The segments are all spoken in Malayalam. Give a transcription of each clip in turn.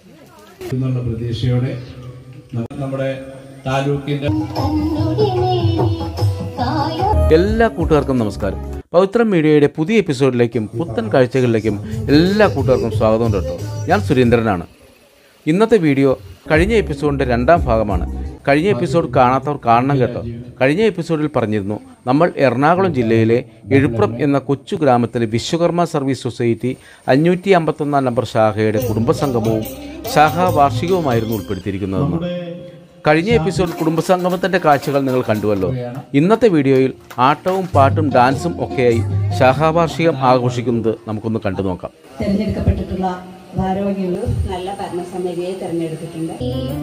എന്നുള്ള പ്രതീക്ഷയോടെ നമ്മ- നമ്മുടെ താലൂക്കിന്റെ എല്ലാ കൂട്ടുകാർക്കും നമസ്കാരം പവിത്രം മീഡിയയുടെ പുതിയ എപ്പിസോഡിലേക്കും പുത്തൻ കാഴ്ചകളിലേക്കും എല്ലാ കൂട്ടുകാർക്കും സ്വാഗതം കേട്ടോ ഞാൻ സുരേന്ദ്രനാണ് ഇന്നത്തെ വീഡിയോ കഴിഞ്ഞ എപ്പിസോഡിൻ്റെ രണ്ടാം ഭാഗമാണ് കഴിഞ്ഞ എപ്പിസോഡ് കാണാത്തവർ കാണണം കേട്ടോ കഴിഞ്ഞ എപ്പിസോഡിൽ പറഞ്ഞിരുന്നു നമ്മൾ എറണാകുളം ജില്ലയിലെ എഴുപ്രം എന്ന കൊച്ചു ഗ്രാമത്തിലെ വിശ്വകർമ്മ സർവീസ് സൊസൈറ്റി അഞ്ഞൂറ്റി അമ്പത്തൊന്നാം നമ്പർ ശാഖയുടെ കുടുംബസംഗമവും ശാഖാ വാർഷികവുമായിരുന്നു ഉൾപ്പെടുത്തിയിരിക്കുന്നതെന്ന് കഴിഞ്ഞ എപ്പിസോഡിൽ കുടുംബസംഗമത്തിന്റെ കാഴ്ചകൾ നിങ്ങൾ കണ്ടുവല്ലോ ഇന്നത്തെ വീഡിയോയിൽ ആട്ടവും പാട്ടും ഡാൻസും ഒക്കെയായി ശാഖാവാർഷികം ആഘോഷിക്കുന്നത് നമുക്കൊന്ന് കണ്ടു നോക്കാം തിരഞ്ഞെടുക്കപ്പെട്ടിട്ടുള്ള ഭാരവാഹികൾ നല്ല ഭരണസമിതിയെ തിരഞ്ഞെടുത്തിട്ടുണ്ട്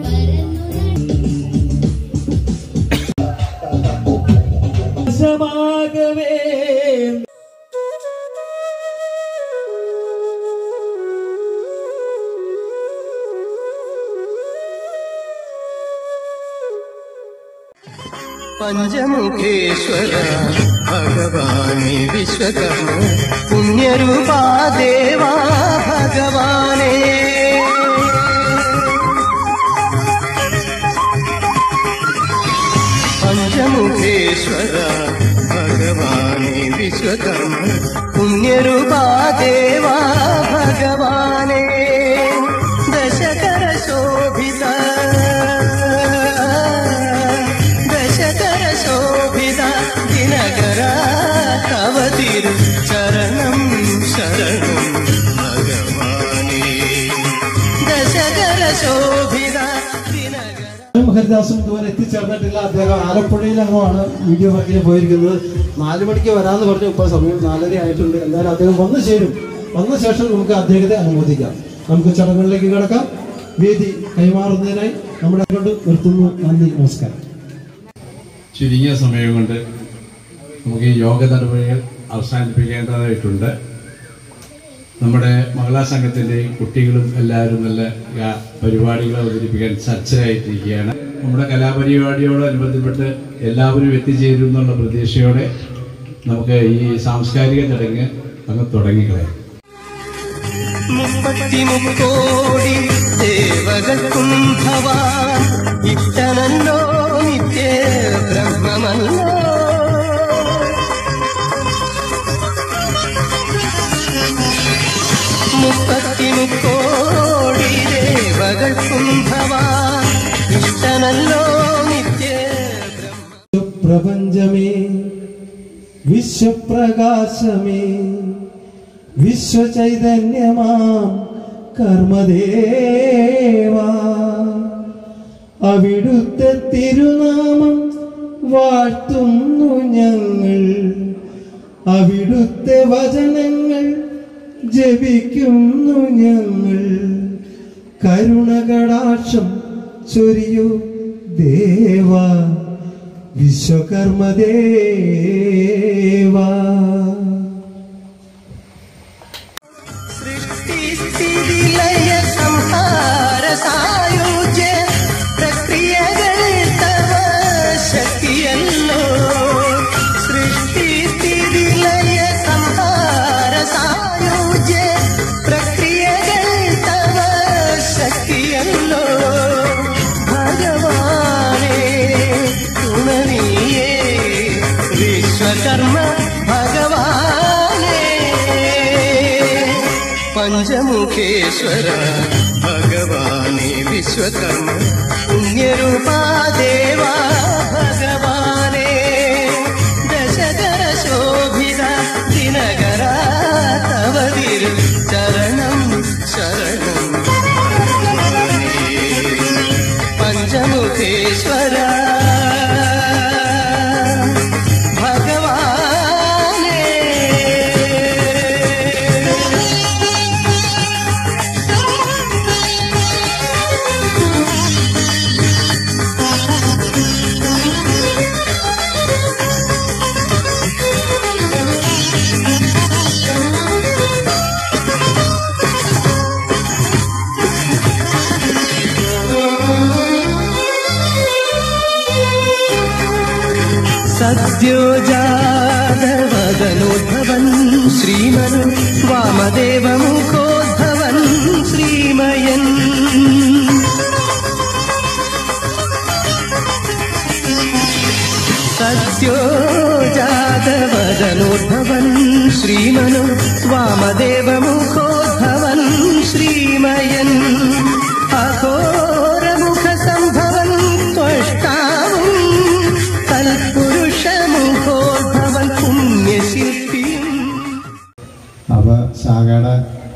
പഞ്ചമുഖേശ്വര ഭഗവാനെ വിശ്വകർമ്മ പുണ്യരൂപാ ദേവാ ഭഗവാനേ പഞ്ചമുഖേശ്വര ഭഗവാനെ വിശ്വകർമ്മ പുണ്യരൂപാ ദേവാ ഭഗവാനേ ദശകര ശോഭിത ദശകര ശോഭിത ദിനകര തവ തിരു ചരണം ശരണം ഭഗവാനേ ദശകര ശോഭിത ദിനകര ഹരിദാസും ഇതുവരെ എത്തിച്ചേർന്നിട്ടില്ല അദ്ദേഹം ആലപ്പുഴയിലങ്ങുമാണ് വീഡിയോ വർക്കിന് പോയിരിക്കുന്നത് നാല് മണിക്ക് വരാമെന്ന് പറഞ്ഞു ഇപ്പോൾ സമയം നാലര ആയിട്ടുണ്ട് എന്തായാലും അദ്ദേഹം വന്നു ചേരും വന്ന ശേഷം നമുക്ക് അദ്ദേഹത്തെ അനുമോദിക്കാം നമുക്ക് ചടങ്ങുകളിലേക്ക് കിടക്കാം വേദി കൈമാറുന്നതിനായി നമ്മുടെ കൊണ്ട് നിർത്തുന്നു നന്ദി നമസ്കാരം ചുരുങ്ങിയ സമയം കൊണ്ട് നമുക്ക് ഈ യോഗ നടപടികൾ അവസാനിപ്പിക്കേണ്ടതായിട്ടുണ്ട് നമ്മുടെ മഹിളാ സംഘത്തിൻ്റെയും കുട്ടികളും എല്ലാവരും നല്ല യാ- പരിപാടികൾ അവതരിപ്പിക്കാൻ സജ്ജരായിട്ടിരിക്കുകയാണ് നമ്മുടെ കലാപരിപാടിയോടനുബന്ധപ്പെട്ട് എല്ലാവരും എത്തിച്ചേരും എന്നുള്ള പ്രതീക്ഷയോടെ നമുക്ക് ഈ സാംസ്കാരിക ചടങ്ങ് അങ്ങ് തുടങ്ങിക്കളയാം മുപ്പത്തിമുക്കോടി ദേവകൾക്കും ഭവാൻ ഇഷ്ടനല്ലോ നിത്യ ബ്രഹ്മമല്ലോ മുപ്പത്തിമുക്കോടി ദേവകൾക്കും ഭവാൻ ഇഷ്ടനല്ലോ നിത്യ ബ്രഹ്മ പ്രപഞ്ചമേ വിശ്വപ്രകാശമേ വിശ്വചൈതന്യമാം കർമ്മദേവാ അവിടുത്തെ തിരുനാമം വാഴ്ത്തുന്നു ഞങ്ങൾ അവിടുത്തെ വചനങ്ങൾ ജപിക്കുന്നു ഞങ്ങൾ കരുണകടാക്ഷം ചൊരിയൂ ദേവാ വിശ്വകർമ്മദേവാ സൃഷ്ടിസ്ഥിതിലയ സംഹാര സായുജ്യ പ്രക്രിയകൾ തവ ശക്തിയല്ലോ സൃഷ്ടിസ്ഥിതിലയ സംഹാര സായുജ്യ പ്രക്രിയകൾ തവ ശക്തിയല്ലോ ഭഗവാനേ തുണനീയേ വിശ്വകർമ്മ ഭഗവാനേ പഞ്ചമുഖേശ്വര ഭഗവാനെ വിശ്വകർമ്മ പുണ്യരൂപാ ദേവാ ഭഗവാനേ ദശകര ശോഭിത ദിനകര തവ തിരു ചരണം ശരണം ഭഗവാനേ. പഞ്ചമുഖേശ്വര ഭഗവാനേ സദ്യോജാതവദനോദ്ഭവൻ ശ്രീമൻ വാമദേവമുഖോദ്ഭവൻ ശ്രീമയൻ ശിരോധവൻ ശ്രീമനു വാമദേവമുഖോദ്ഭവൻ ശ്രീമയൻ അഘോരമുഖ സംഭവൻ ത്വഷ്ടാവും തൽപുരുഷമുഖോദ്ഭവൻ പുണ്യശില്പിയും അപ്പോൾ ശാഖയുടെ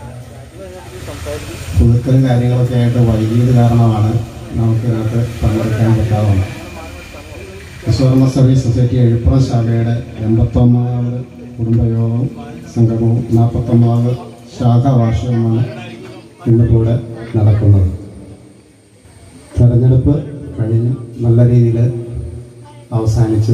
പുതുക്കലും കാര്യങ്ങളൊക്കെ ആയിട്ട് വൈകിയത് കാരണമാണ് നമുക്ക് ഇതിനകത്ത് പങ്കെടുക്കാൻ പറ്റാതെ വന്നത് വിശ്വകർമ്മ സർവീസ് സൊസൈറ്റി എഴുപ്പുറം ശാഖയുടെ എൺപത്തൊമ്പതാമത് കുടുംബയോഗവും സംഗമവും നാൽപ്പത്തൊമ്പതാമത് ശാഖാ വാർഷികവുമാണ് ഇന്ന് കൂടെ നടക്കുന്നത് തെരഞ്ഞെടുപ്പ് കഴിഞ്ഞ് നല്ല രീതിയിൽ അവസാനിച്ചു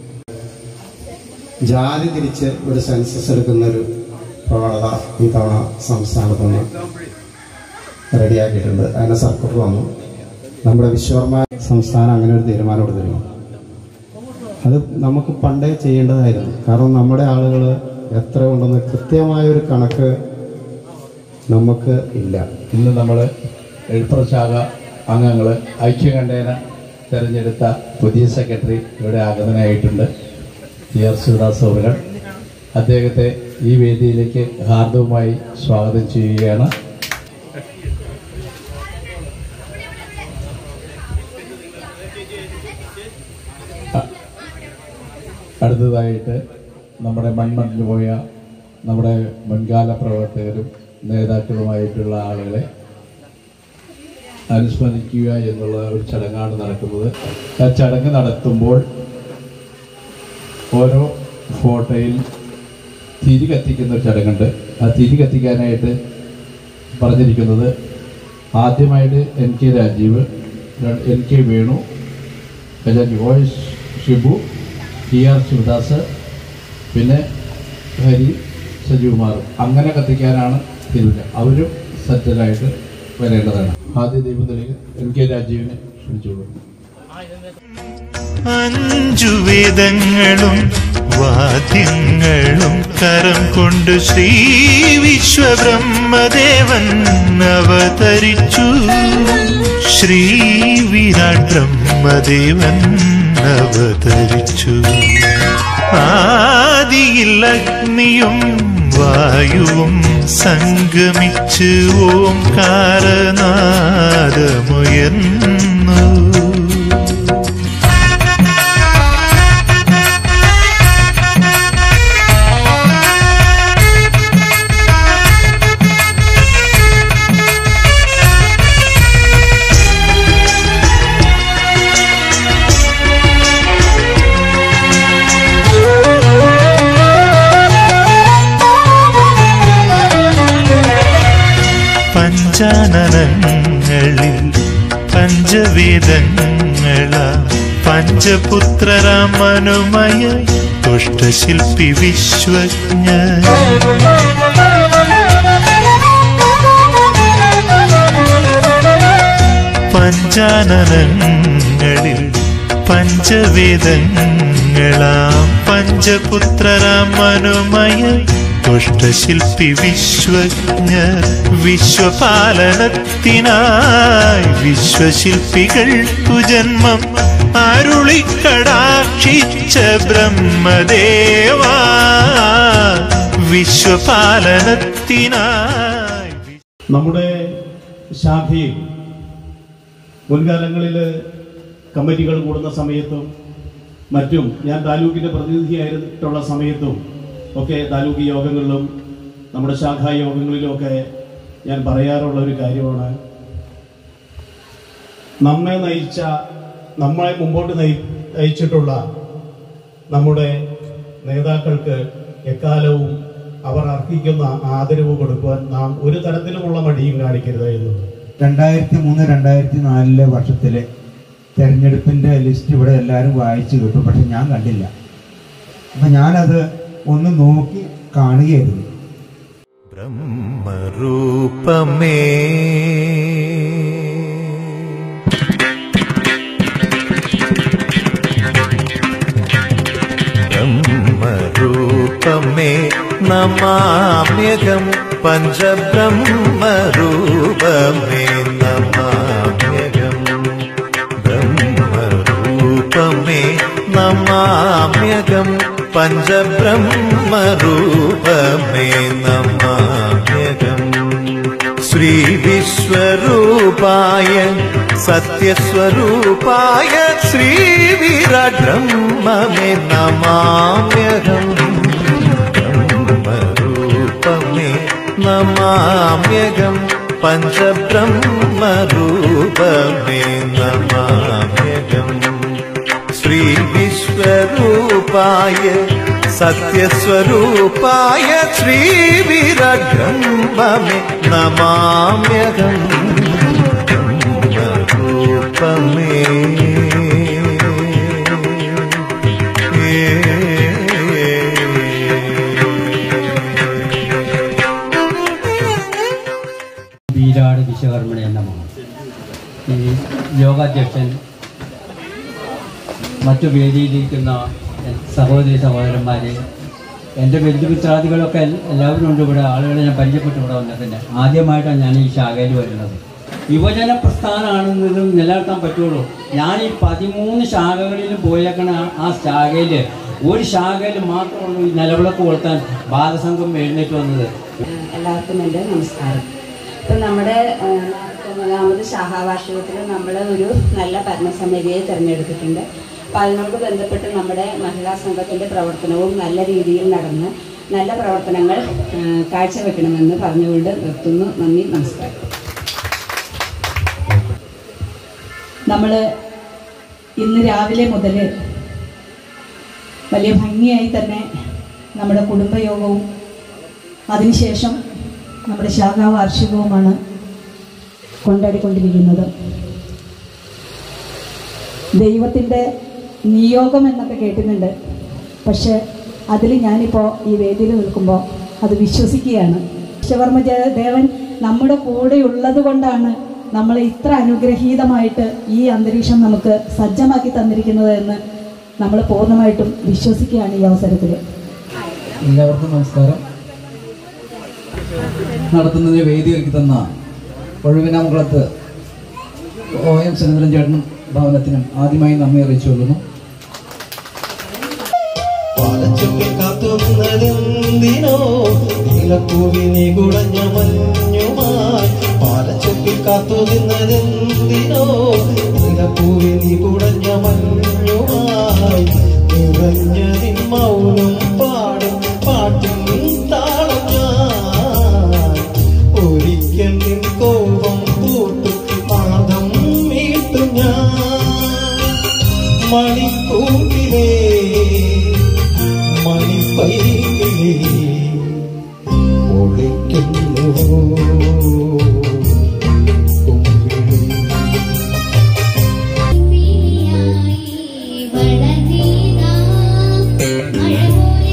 ജാതി തിരിച്ച് ഒരു സെൻസസ് എടുക്കുന്നൊരു പ്രവണത ഈ തവണ സംസ്ഥാനത്തുനിന്ന് റെഡിയാക്കിയിട്ടുണ്ട് അതിന് സർക്കാർ വന്നു നമ്മുടെ വിശ്വകർമ്മ സംസ്ഥാനം അങ്ങനെ ഒരു തീരുമാനം എടുത്തിരുന്നു അത് നമുക്ക് പണ്ടേ ചെയ്യേണ്ടതായിരുന്നു കാരണം നമ്മുടെ ആളുകൾ എത്ര ഉണ്ടെന്ന് കൃത്യമായൊരു കണക്ക് നമുക്ക് ഇല്ല ഇന്ന് നമ്മൾ എഴുപ്പുറ ശാഖ അംഗങ്ങൾ ഐക്യകണ്ഠേന തെരഞ്ഞെടുത്ത പുതിയ സെക്രട്ടറി ഇവിടെ ആഗതനായിട്ടുണ്ട് ടി ആർ ശിവദാസ് അവറുകൾ അദ്ദേഹത്തെ ഈ വേദിയിലേക്ക് ഹാർദവുമായി സ്വാഗതം ചെയ്യുകയാണ് അ- അടുത്തതായിട്ട് നമ്മുടെ മൺമണ്ണിൽ പോയ നമ്മുടെ മുൻകാല പ്രവർത്തകരും നേതാക്കളുമായിട്ടുള്ള ആളുകളെ അനുസ്മരിക്കുക എന്നുള്ള ഒരു ചടങ്ങാണ് നടക്കുന്നത് ആ ചടങ്ങ് നടത്തുമ്പോൾ ഓരോ ഫോട്ടോയിൽ തിരി കത്തിക്കുന്ന ഒരു ചടങ്ങുണ്ട് ആ തിരി കത്തിക്കാനായിട്ട് പറഞ്ഞിരിക്കുന്നത് ആദ്യമായിട്ട് എൻ കെ രാജീവ് ര- എൻ കെ വേണു പിന്നെ voice Shibu T R Sivadas പിന്നെ ഹരി സജീവകുമാർ അങ്ങനെ കത്തിക്കാനാണ് തിരുവില്ല അവരും സെറ്റലായിട്ട് വരേണ്ടതാണ് ആദ്യ ദൈവത്തിലേക്ക് എൻ കെ രാജീവിനെ ക്ഷണിച്ചോളൂ അഞ്ചു വേദങ്ങളും വാദ്യങ്ങളും കരം കൊണ്ട് ശ്രീ വിശ്വബ്രഹ്മദേവൻ അവതരിച്ചു ശ്രീ വിരാട് ബ്രഹ്മദേവൻ അവതരിച്ചു ആദിയിൽ അഗ്നിയും വായുവും സംഗമിച്ച് ഓംകാരനാദമുയർന്നു പഞ്ചാനനങ്ങളിൽ പഞ്ചവേദങ്ങള പഞ്ചപുത്രരാമനുമയ തുഷ്ടശില്പി വിശ്വജ്ഞ പഞ്ചാനനങ്ങളിൽ പഞ്ചവേദങ്ങളാം പഞ്ചപുത്രരാമനുമയ തുഷ്ടശില്പി വിശ്വജ്ഞ വിശ്വപാലനത്തിനായി വിശ്വശില്പികൾക്കു ജന്മം അരുളിക്കടാക്ഷിച്ച ബ്രഹ്മദേവാ വിശ്വപാലനത്തിനായി നമ്മുടെ ശാഖയിൽ മുൻകാലങ്ങളിൽ കമ്മിറ്റികൾ കൂടുന്ന സമയത്തും മറ്റും ഞാൻ താലൂക്കിൻ്റെ പ്രതിനിധിയായിട്ടുള്ള സമയത്തും ഒക്കെ താലൂക്ക് യോഗങ്ങളിലും നമ്മുടെ ശാഖാ യോഗങ്ങളിലും ഒക്കെ ഞാൻ പറയാറുള്ള ഒരു കാര്യമാണ് നമ്മെ നയിച്ച നമ്മളെ മുമ്പോട്ട് നയി നയിച്ചിട്ടുള്ള നമ്മുടെ നേതാക്കൾക്ക് എക്കാലവും അവർ അർഹിക്കുന്ന ആദരവ് കൊടുക്കുവാൻ നാം ഒരു തരത്തിലുമുള്ള മടിയും കാണിക്കരുത് എന്നത് രണ്ടായിരത്തി മൂന്ന് രണ്ടായിരത്തി നാലിലെ വർഷത്തിലെ തെരഞ്ഞെടുപ്പിൻ്റെ ലിസ്റ്റ് ഇവിടെ എല്ലാവരും വായിച്ചു കിട്ടും പക്ഷെ ഞാൻ കണ്ടില്ല അപ്പം ഞാനത് ഒന്ന് നോക്കി കാണുകയായിരുന്നു ബ്രഹ്മരൂപമേ ബ്രഹ്മരൂപമേ നമാമ്യകം പഞ്ചബ്രഹ്മരൂപമേ നമാമ്യകം ബ്രഹ്മരൂപമേ നമാമ്യകം പഞ്ച പഞ്ചബ്രഹ്മരൂപമേ നമാമ്യകം ശ്രീവിശ്വരൂപായ സത്യസ്വരൂപായ ശ്രീവിരബ്രഹ്മമേ നമാമ്യകം ബ്രഹ്മരൂപമേ നമാമ്യകം പഞ്ചബ്രഹ്മരൂപമേ നമാമ്യകം ശ്രീവിശ്വരൂപായ സത്യസ്വരൂപായ ശ്രീവിരബ്രഹ്മമേ നമാമ്യകം ബ്രഹ്മരൂപമേ വീരാട് വിശ്വകർമ്മണ എന്ന ഈ യോഗാധ്യക്ഷൻ മറ്റു വേദിയിലിരിക്കുന്ന സഹോദരി സഹോദരന്മാരെ എൻ്റെ ബന്ധുമിത്രാദികളൊക്കെ എൽ- എല്ലാവരും ഉണ്ട് ഇവിടെ ആളുകളെ ഞാൻ പരിചയപ്പെട്ട് ഇവിടെ വന്നതിൻ്റെ ആദ്യമായിട്ടാണ് ഞാൻ ഈ ശാഖയിൽ വരുന്നത് യുവജന പ്രസ്ഥാനമാണെന്നതും നിലനിർത്താൻ പറ്റുള്ളൂ ഞാൻ ഈ പതിമൂന്ന് ശാഖകളിലും പോയേക്കണ ആ- ആ ശാഖയിൽ ഒരു ശാഖയിൽ മാത്രമുള്ളൂ ഈ നിലവിളക്ക് കൊളുത്താൻ ബാലസംഘം എഴുന്നേറ്റ് വന്നത് എല്ലാവർക്കും എൻ്റെ നമസ്കാരം ഇപ്പം നമ്മുടെ ആ, നാൽപ്പത്തൊമ്പതാമത് ശാഖാവാർഷികത്തിൽ നമ്മൾ ഒരു നല്ല ഭരണസമിതിയെ തിരഞ്ഞെടുത്തിട്ടുണ്ട് അപ്പം അതിനോട് ബന്ധപ്പെട്ട് നമ്മുടെ മഹിളാ സംഘത്തിൻ്റെ പ്രവർത്തനവും നല്ല രീതിയിൽ നടന്ന് നല്ല പ്രവർത്തനങ്ങൾ ആ, കാഴ്ചവെക്കണമെന്ന് പറഞ്ഞുകൊണ്ട് നിർത്തുന്നു നന്ദി നമസ്കാരം നമ്മൾ ഇന്ന് രാവിലെ മുതൽ വലിയ ഭംഗിയായി തന്നെ നമ്മുടെ കുടുംബയോഗവും അതിനുശേഷം നമ്മുടെ ശാഖാ വാർഷികവുമാണ് കൊണ്ടാടിക്കൊണ്ടിരിക്കുന്നത് ദൈവത്തിൻ്റെ നിയോഗം എന്നൊക്കെ കേട്ടിട്ടുണ്ട് പക്ഷെ അതിൽ ഞാനിപ്പോൾ ഈ വേദിയിൽ നിൽക്കുമ്പോൾ അത് വിശ്വസിക്കുകയാണ് വിശ്വകർമ്മ ജ- ദേവൻ നമ്മുടെ കൂടെ ഉള്ളത് കൊണ്ടാണ് നമ്മളെ ഇത്ര അനുഗ്രഹീതമായിട്ട് ഈ അന്തരീക്ഷം നമുക്ക് സജ്ജമാക്കി തന്നിരിക്കുന്നത് എന്ന് നമ്മൾ പൂർണ്ണമായിട്ടും വിശ്വസിക്കുകയാണ് ഈ അവസരത്തിൽ എല്ലാവർക്കും നമസ്കാരം നടത്തുന്നതിന് വേദി ഒരുക്കി തന്ന ഒഴുവിനാംകുളത്ത് ഒ എം സുരേന്ദ്രൻ ചേട്ടനും ഭവനത്തിനും ആദ്യമായി നന്ദി അറിയിച്ചു കൊള്ളുന്നു പാലച്ചുവട്ടിൽ കാത്തുനിന്നതെന്തിനോ നീലപ്പൂവി നീ കുടഞ്ഞ മഞ്ഞുമായി പാലച്ചുവട്ടിൽ കാത്തുനിന്നതെന്തിനോ നീലപ്പൂവി നീ കുടഞ്ഞ മഞ്ഞുമായി നിറഞ്ഞ നിൻ മൗനം പാടും പാട്ടിൻ താളം ഞാൻ ഒരിക്കൽ നിൻ കോപം കൂട്ടും പാദം മീട്ടും ഞാൻ മണിക്കൂട്ടിലേ മണിപ്പൈകിലേ ഒളിക്കുന്നു വളർന്നീതാ മഴ പോലെ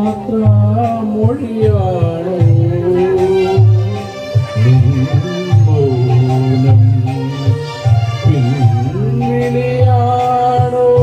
യാത്ര മൊഴിയാണോ നിൻ മൗനം പിൻവിളിയാണോ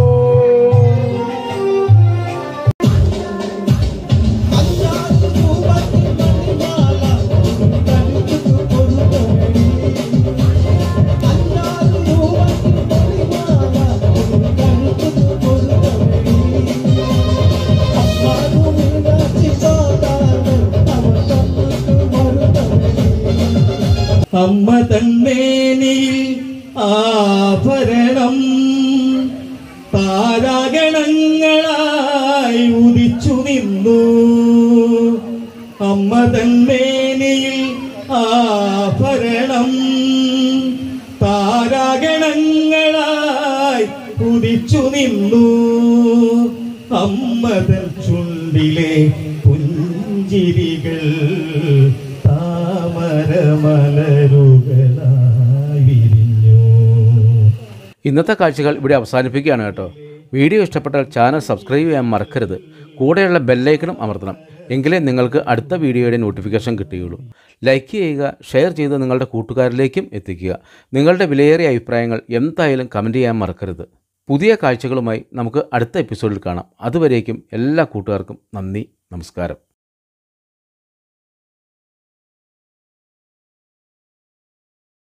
അമ്മ തന്മേനിയിൽ ആഭരണം താരാഗണങ്ങളായി ഉദിച്ചു നിന്നു അമ്മ തന്മേനിയിൽ ആഭരണം താരാഗണങ്ങളായി ഉദിച്ചു നിന്നു അമ്മതൻ ചുണ്ടിലെ പുഞ്ചിരികൾ താമരമലരുകളായി വിരിഞ്ഞു ഇന്നത്തെ കാഴ്ചകൾ ഇവിടെ അവസാനിപ്പിക്കുകയാണ് കേട്ടോ വീഡിയോ ഇഷ്ടപ്പെട്ടാൽ ചാനൽ സബ്സ്ക്രൈബ് ചെയ്യാൻ മറക്കരുത് കൂടെയുള്ള ബെല്ലൈക്കണും അമർത്തണം എങ്കിലേ നിങ്ങൾക്ക് അടുത്ത വീഡിയോയുടെ നോട്ടിഫിക്കേഷൻ കിട്ടുകയുള്ളൂ ലൈക്ക് ചെയ്യുക ഷെയർ ചെയ്ത് നിങ്ങളുടെ കൂട്ടുകാരിലേക്കും എത്തിക്കുക നിങ്ങളുടെ വിലയേറിയ അഭിപ്രായങ്ങൾ എന്തായാലും കമൻറ്റ് ചെയ്യാൻ മറക്കരുത് പുതിയ കാഴ്ചകളുമായി നമുക്ക് അടുത്ത എപ്പിസോഡിൽ കാണാം അതുവരേക്കും എല്ലാ കൂട്ടുകാർക്കും നന്ദി നമസ്കാരം